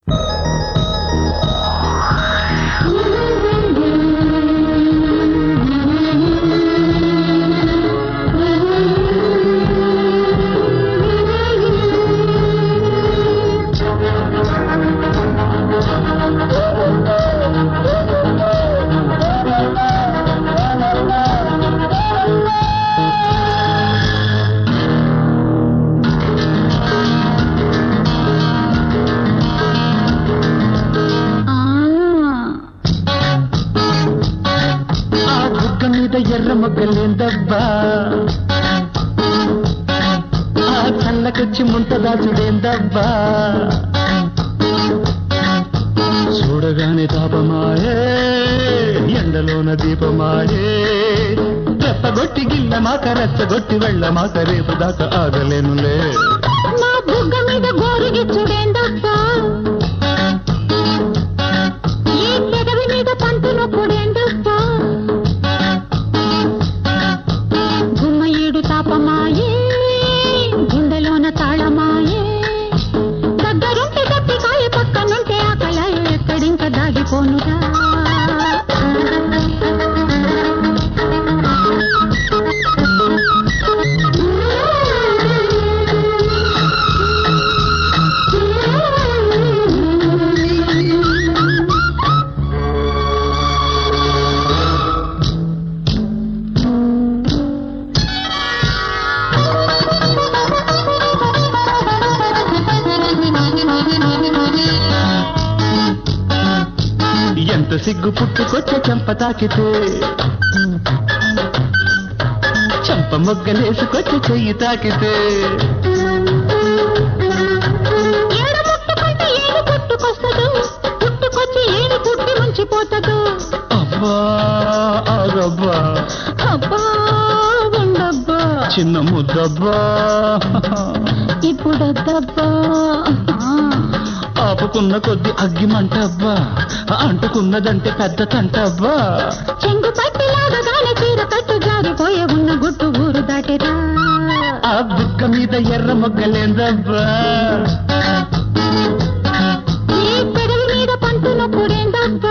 ఆ బుగ్గ మీద ఎర్ర మొగ్గలేందబ్బా ఆ చల్లకొచ్చి ముంత దాచుడేందబ్బా చూడగానే తాపమాయే ఎండలోన దీపమాయే రెప్పగొట్టి గిల్ల మాక రెచ్చగొట్టి వెళ్ళ మాక రేపు దాకా ఆగలేనులే నా బుగ్గ మీద గోరుగిచ్చుడేందబ్బా ఈ పెదవి మీద పంతులు పొడేందబ్బా గుమ్మ ఏడు తాపమాయే గుండెలోన తాళమాయే దగ్గరుంటే దప్పికాయ పక్కనుంటే ఆకల ఎక్కడింక దాగిపోనురా ఎంత సిగ్గు పుట్టుకొచ్చే చెంప తాకితే చెంప మొగ్గలేసుకొచ్చి చెయ్యి తాకితే ఏడు ముట్టుకుంటే ఏడు పుట్టుకొస్తదు పుట్టుకొచ్చి ఏడు పుట్టి ముంచిపోతదు అబ్బా ఆగబ్బా అబ్బా ఉండబ్బా చిన్న ముద్దబ్బా ఇప్పుడొద్దబ్బా ఆపుకున్న కొద్ది అగ్గిమంటబ్బా అంటుకున్నదంటే పెద్ద తంటబ్బా చెంగు పట్టి లాగగానే చీర కట్టు జారిపోయే ఉన్న గుట్టు ఊరు దాటెరా ఆ బుక్క మీద ఎర్ర మొగ్గలేందబ్బా ఈ పెదవి మీద పంటున పొడేందబ్బా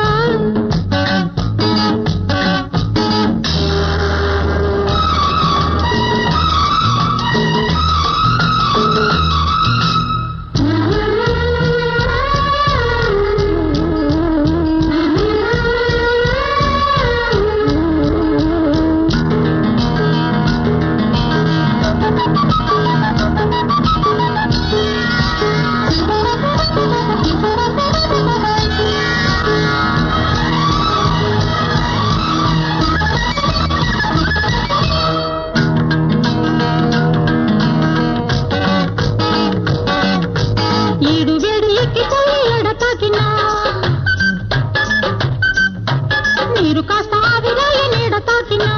ఈడు వేడు ఎక్కిపోయి ఎడ తాకినా నీరు కాస్త ఆవిరాయ నీడ తాకినా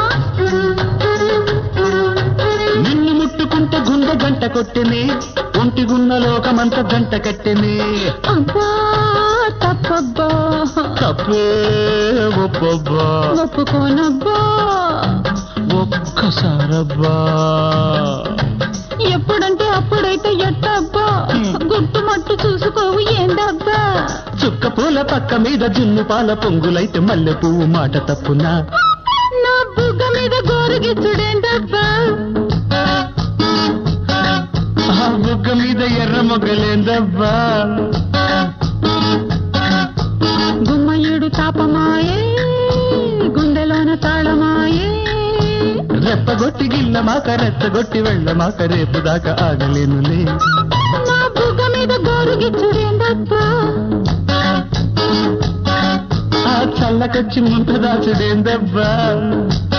నిన్ను ముట్టుకుంటే గుండె గంట కొట్టిని ఒంటి గున్న లోకమంత గంట కట్టిని అబ్బా తప్పబ్బా తప్పే ఒప్పబ్బా ఒప్పుకోనబ్బా ఒక్కసారబ్బా ఎప్పుడంటే అప్పుడైతే ఎట్టబ్బా గుట్టు మట్టు చూసుకోవు ఏందబ్బా చుక్క పూల పక్క మీద జున్ను పాల పొంగులైతే మల్లె పువ్వు మాట తప్పునా నా బుగ్గ మీద గోరుగిచ్చుడేందబ్బా ఆ బుగ్గ మీద ఎర్ర మొగ్గలేందబ్బా గుమ్మ ఏడు తాపమాయే గుండెలోన తాళమాయే రెప్పగొట్టి గిల్ల మాక రెచ్చగొట్టి వెళ్ళ మాక రేపు దాకా ఆగలేనులే నా బుగ్గ మీద గోరుగిచ్చుడేందబ్బా ఆ చల్లకొచ్చి ముంత దాచుడేందబ్బా